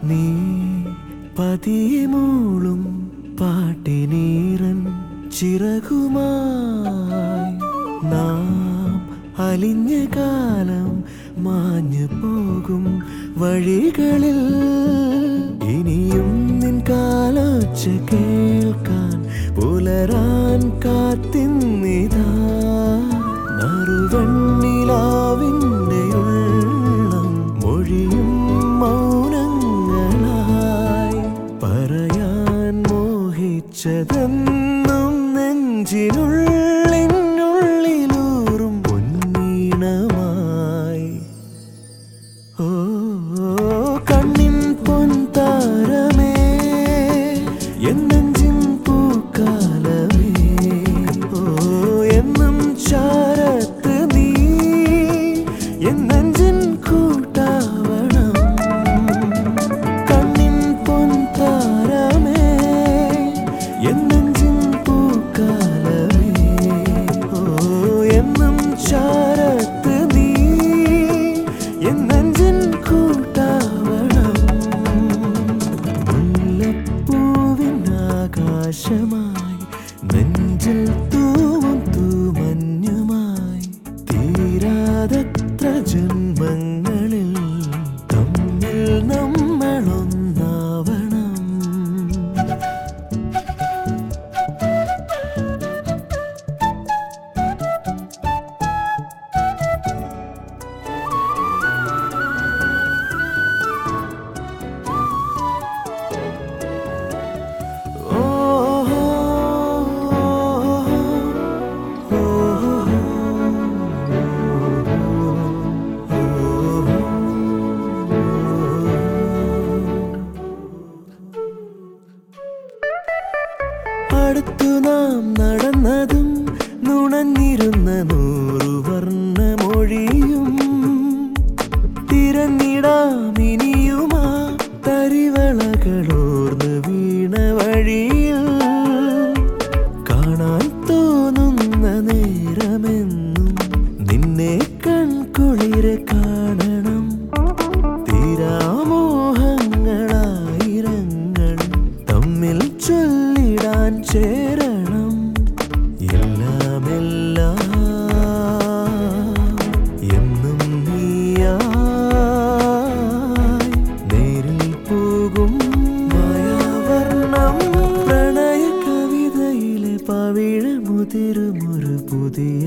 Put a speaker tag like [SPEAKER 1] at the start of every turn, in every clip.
[SPEAKER 1] നീ പതിയെ മൂളും പാട്ടിനീറൻ ചിറകുമായി നാം അലിഞ്ഞ കാലം മാഞ്ഞു പോകും വഴികളിൽ ഇനിയും നിൻ കാലൊച്ച കേൾക്കാൻ പുലരാൻ കാത്തിന്നിതാ നറുവെണ്ണിലാവിൻ്റെ ഉള്ളം മൊഴിയും മൗനങ്ങളായി പറയാൻ മോഹിച്ചതെന്നും നെഞ്ചിനുള്ളിനുള്ളിലൂറും പൊന്നീണമായി ഓ കണ്ണിൻ പൊൻതാരമേ എന്നെഞ്ചിൻ പൂക്കാലമേ ഓ എന്നും ചാരത്ത് നീ എന്നെഞ്ചിൻ കൂട്ടാവണം കണ്ണിൻ പൊൻതാരമേ എന്നെഞ്ചിൻ പൂക്കാലമേ ഓ എന്നും ചാരത്ത് നീ എന്നെഞ്ചിൻ കൂട്ടാവണം മുല്ലപ്പൂവിൻ ആകാശമായി നെഞ്ചിൽ തൂവും തൂമഞ്ഞുമായി തീരാതത്ര ജന്മങ്ങളിൽ തമ്മിൽ നമ്മളൊന്നാവണം അടുത്തു നാം നടന്നതും നുണഞ്ഞിരുന്ന നൂറു വർണ്ണമൊഴിയും തിരഞ്ഞിടാമിനിയുമാ തരിവളകളോർന്ന് വീണ വഴിയിൽ കാണാൻ തോന്നുന്ന നേരമെന്നും നിന്നെ കൺകുളിരെ കാണണം തീരാമോഹങ്ങളായിരങ്ങൾ തമ്മിൽ ചൊല്ലിടാൻ ചേരണം എല്ലാം എല്ലാം എന്നും നീയായി നേരിൽ പോകും മായാവർണ്ണം പ്രണയ കവിതയിലെ പവിഴമുതിരുമൊരു പുതിയ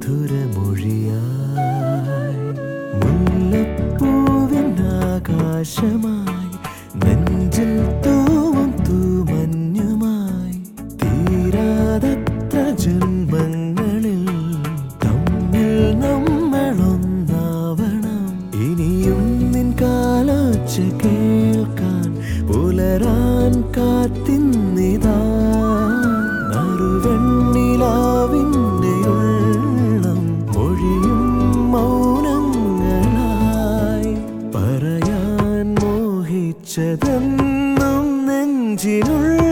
[SPEAKER 1] മധുരമൊഴിയായി മുല്ലപ്പൂവിൻ ആകാശമായി നെഞ്ചിൽ തൂവും തൂമഞ്ഞുമായി തീരാതത്ര ജന്മങ്ങളിൽ തമ്മിൽ നമ്മളൊന്നാവണം ഇനിയും നിൻ കാലൊച്ച കേൾക്കാൻ പുലരാൻ കാത്തിന്നിതാ നറുവെണ്ണിലാവിൻ്റെ ഉള്ളം മൊഴിയും മൗനങ്ങളായി പറയാൻ മോഹിച്ചതെന്നും നെഞ്ചിനുള്ള